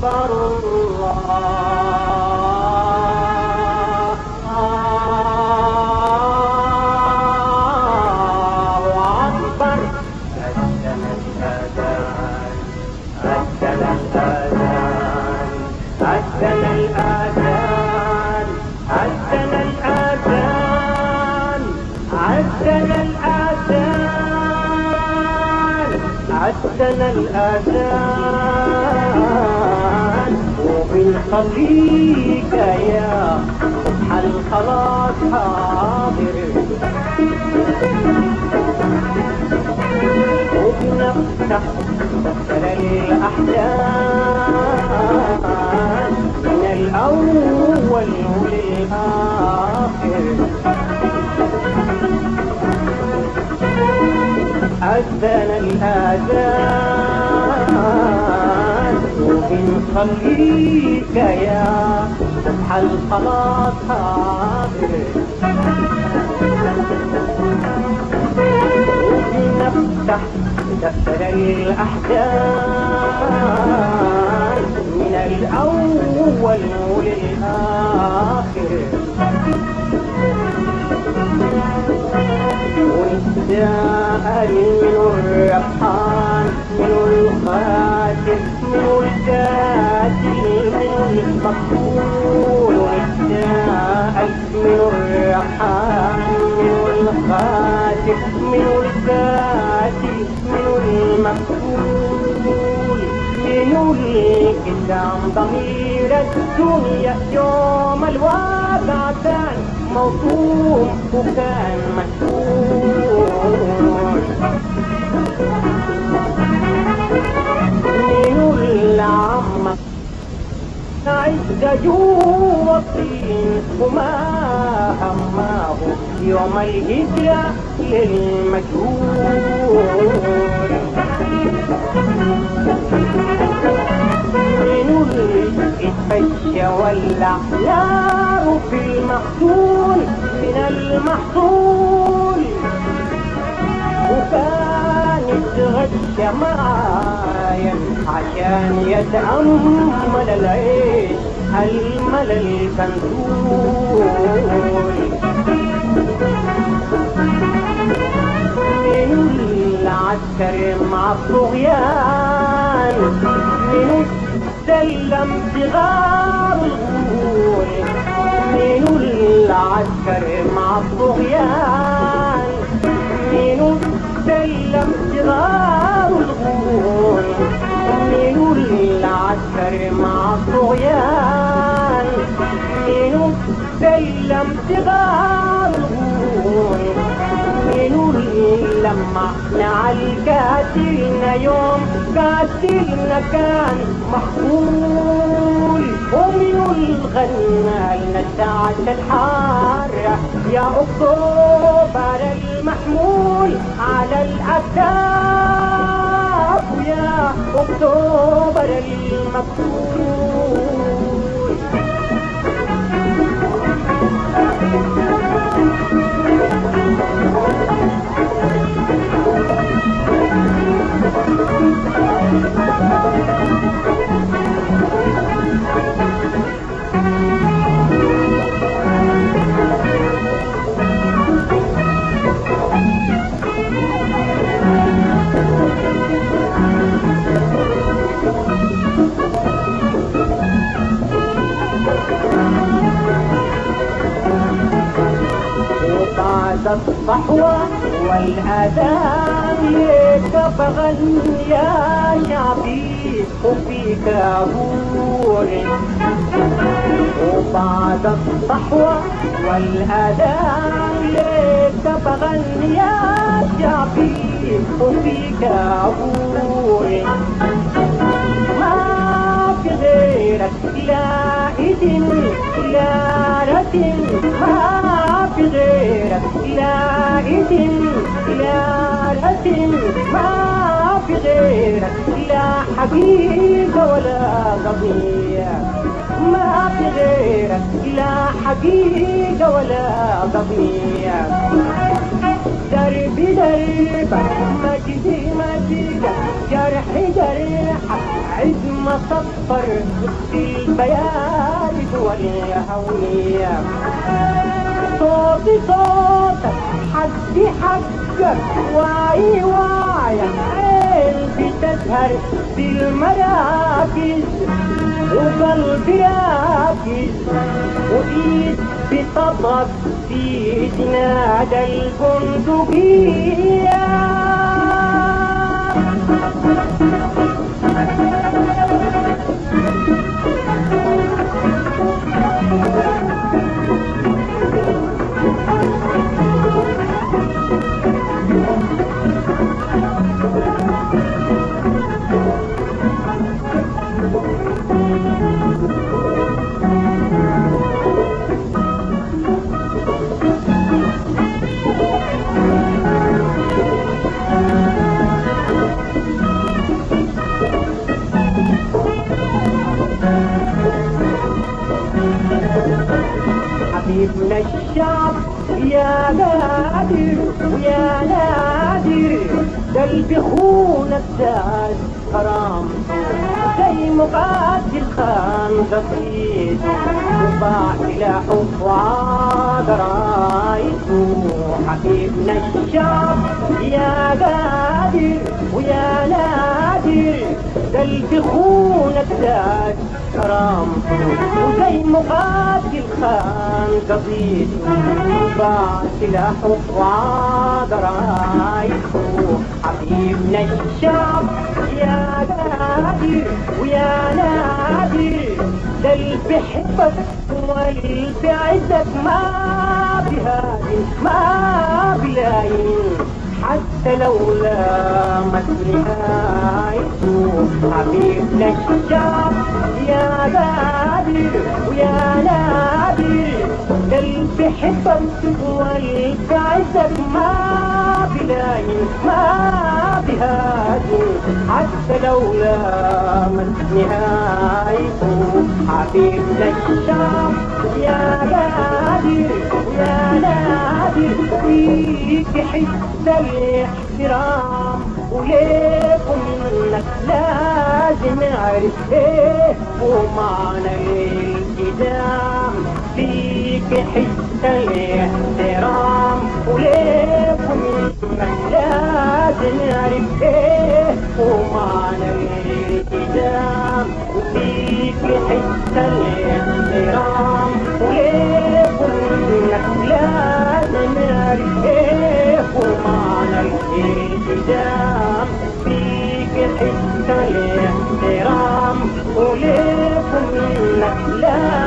أكبر الله الله أكبر أذن الأذان أذن الأذان أذن الأذان أذن الأذان أذن الأذان أذن الأذان وبنصليك يا صبح الخلاص حاضر وبنفتح دفتر الأحزان من الأول للآخر أذن الآذان وبنصليك يا صبح الصلاة حاضر وبنفتح دفتر الأحزان من الأول للآخر ونسأل من الربحان من القاتل من القاتل من المقتول ونسأل من الربحان من القاتل من القاتل من المقتول من القدام ضمير الدنيا يوم الوضع كان موضوع وكان مشهور من العمة عز جوا الطين وما هماه يوم الهجرة للمجهول من الفش ولع نار في المحصول من المحصول وكان يتغشى معايا عشان يتأمل العيش الملل كنزول من العسكر مع الطغيان من سلم صغار الغول من العسكر مع الطغيان من سلم صغار الغول من العسكر مع الطغيان من سلم صغار الغول من لما مع القاتلنا يوم قاتلنا كان محمول ومن الغنى لنا الساعة الحارة يا أكتوبر المحمول على الأكتاف يا أكتوبر المقتول وبعد الصحوة والأذان ليك بغني يا شعبي وفيك أقول وبعد الصحوة والأذان ليك بغني يا شعبي وفيك أقول ما في غيرك لا إذن لا رتن ما في غيرك لا إذن لا رتن ما في غيرك لا حقيقة ولا قضية ما في غيرك لا حقيقة ولا قضية درب بدربك مجدي مجدك جرح جرح عزم صفر في البيان والهوية صوتي صوتك حدي حقك واي واي عين بتسهر في المراكز وقلبي راكز وإيد بتضرب في سناد البندقية حبيبنا الشعب يا نادر ويا نادر قلبي خون الدار حرام زي مقاتل خان غطيت وباع سلاحه وعاد رايته حبيبنا الشعب يا قادر ويا نادر قلبي خون الدار كرامته وزي مقاتل خان قضيت باع سلاحه وعاد رايته حبيبنا الشعب يا قادر ويا نادر ده اللي بيحبك واللي بعزك ما بهادي ما بلاين حتى لو لامت نهايته حبيبنا الشعب يا قادر ويا نادر ده اللي بيحبك واللي بعزك ما بلاين ما بهادي حتى لو لامت نهايته حبيبنا الشعب يا قادر ويا نادر فيك حس الاحترام وليكم منك لازم نعرف ايه ومعنى الالتزام فيك حس الاحترام وليكم منك لازم نعرف ايه ومعنى الالتزام وفيك حس الاحترام وليكم منك لازم نعرف ايه ومعنى الالتزام فيك حس الاحترام وليكم منك لازم